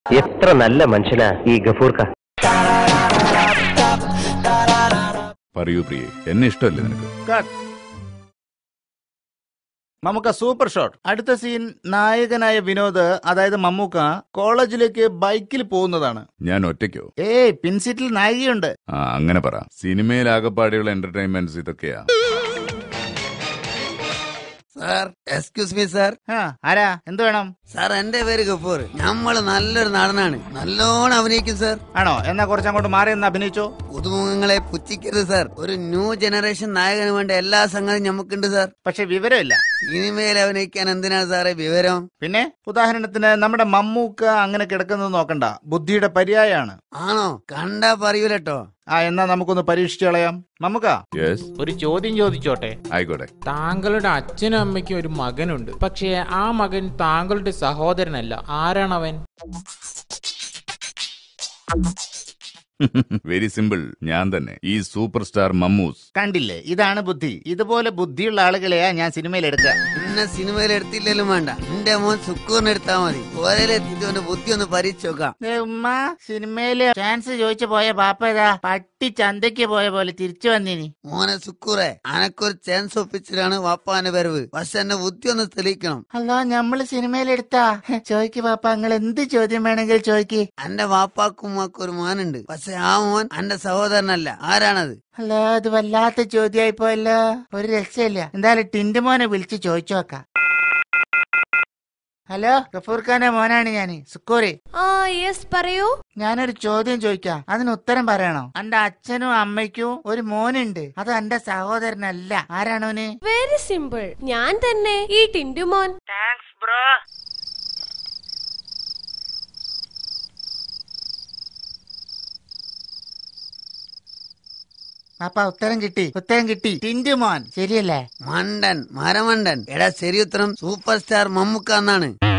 എത്ര നല്ല മനുഷ്യനാ ഈ ഗഫൂർക്ക പറയൂ പ്രിയെ എന്നെ ഇഷ്ടമല്ലേ നിനക്ക് കട്ട് മമ്മൂക്ക സൂപ്പർ ഷോട്ട് അടുത്ത സീൻ നായകനായ വിനോദ് അതായത് മമ്മൂക്ക കോളേജിലേക്ക് ബൈക്കിൽ പോകുന്നതാണ് ഞാൻ ഒറ്റയ്ക്കോ ഏയ് പിൻസീറ്റിൽ നായികയുണ്ട് ആ അങ്ങനെ പറ സിനിമയിൽ ആകപ്പാടെയുള്ള എന്റർടൈൻമെന്റ്സ് ഇതൊക്കെയാ സാർ എക്സ്ക്യൂസ് മീ സാർ ആ ആരാ എന്ത് വേണം സാർ എന്റെ പേര് ഗഫൂർ നമ്മള് നല്ലൊരു നടനാണ് നല്ലോണം അഭിനയിക്കും സാർ ആണോ എന്നാ കുറച്ചങ്ങോട്ട് മാറി എന്ന് അഭിനയിച്ചോ പുതുമുഖങ്ങളെ പുച്ഛിക്കരുത് സാർ ഒരു ന്യൂ ജനറേഷൻ നായകന് വേണ്ട എല്ലാ സംഗതിയും നമുക്കുണ്ട് സാർ പക്ഷെ വിവരമില്ല സിനിമയിൽ അഭിനയിക്കാൻ എന്തിനാണ് സാറേ വിവരം പിന്നെ ഉദാഹരണത്തിന് നമ്മുടെ മമ്മൂക്ക അങ്ങനെ കിടക്കുന്നത് നോക്കണ്ട ബുദ്ധിയുടെ പര്യായാണ് ആണോ കണ്ടാ പറയൂലട്ടോ ആ എന്നാ നമുക്കൊന്ന് പരീക്ഷിച്ചു കളയാം മമ്മൂക്ക യെസ് ഒരു ചോദ്യം ചോദിച്ചോട്ടെ ആയിക്കോട്ടെ താങ്കളുടെ അച്ഛനും അമ്മയ്ക്കും ഒരു മകനുണ്ട് പക്ഷേ ആ മകൻ താങ്കളുടെ സഹോദരനല്ല ആരാണവൻ വെരി സിമ്പിൾ ഞാൻ തന്നെ ഈ സൂപ്പർ സ്റ്റാർ മമ്മൂസ് കണ്ടില്ലേ ഇതാണ് ബുദ്ധി ഇതുപോലെ ബുദ്ധിയുള്ള ആളുകളെയാ ഞാൻ സിനിമയിൽ എടുക്കുക എന്നെ സിനിമയിൽ എടുത്തില്ലല്ലോ വേണ്ട എന്റെ മോൻ സുക്കൂറിന് എടുത്താ മതി ഓരയിലെത്തിയിട്ട് അവന്റെ ബുദ്ധി ഒന്ന് പരീക്ഷിച്ച് നോക്കാം ദേ ഉമ്മ സിനിമയില് ചാൻസ് ചോദിച്ചു പോയ പാപ്പ ഇതാ പട്ടി ചന്തയ്ക്ക് പോയ പോലെ തിരിച്ചു വന്നിനി മോനെ സുക്കൂറെ അനക്കൊരു ചാൻസ് ഒപ്പിച്ചിട്ടാണ് വാപ്പാന്റെ വരവ് പക്ഷെ എന്റെ ബുദ്ധി ഒന്ന് തെളിയിക്കണം അല്ലോ ഞമ്മള് സിനിമയിൽ എടുത്താ ചോദിക്ക് പാപ്പ നിങ്ങൾ എന്ത് ചോദ്യം വേണമെങ്കിൽ ചോദിക്ക് എന്റെ വാപ്പാക്കും ഉമ്മാക്കും ഒരു മോനുണ്ട് പക്ഷെ ആ മോൻ എന്റെ സഹോദരനല്ല ആരാണത് അല്ലോ അത് വല്ലാത്ത ചോദ്യമായി പോയല്ലോ ഒരു രക്ഷയില്ല എന്തായാലും ടിൻഡു മോനെ വിളിച്ച് ചോദിച്ചു നോക്കാം ഹലോ ഗഫൂർ ഖാന്റെ മോനാണ് ഞാന് സുക്കൂറി ആ യെസ് പറയൂ ഞാനൊരു ചോദ്യം ചോദിക്കാം അതിന് ഉത്തരം പറയണോ എന്റെ അച്ഛനും അമ്മയ്ക്കും ഒരു മോനുണ്ട് അത് എന്റെ സഹോദരനല്ല ആരാണോന് വെരി സിമ്പിൾ ഞാൻ തന്നെ ഈ ടിൻഡുമോൻ അപ്പ ഉത്തരം കിട്ടി ഉത്തരം കിട്ടി ടിൻഡു മോൻ ശരിയല്ലേ മണ്ടൻ മരമണ്ടൻ എടാ ശരി ഉത്തരം സൂപ്പർ സ്റ്റാർ മമ്മൂക്ക എന്നാണ്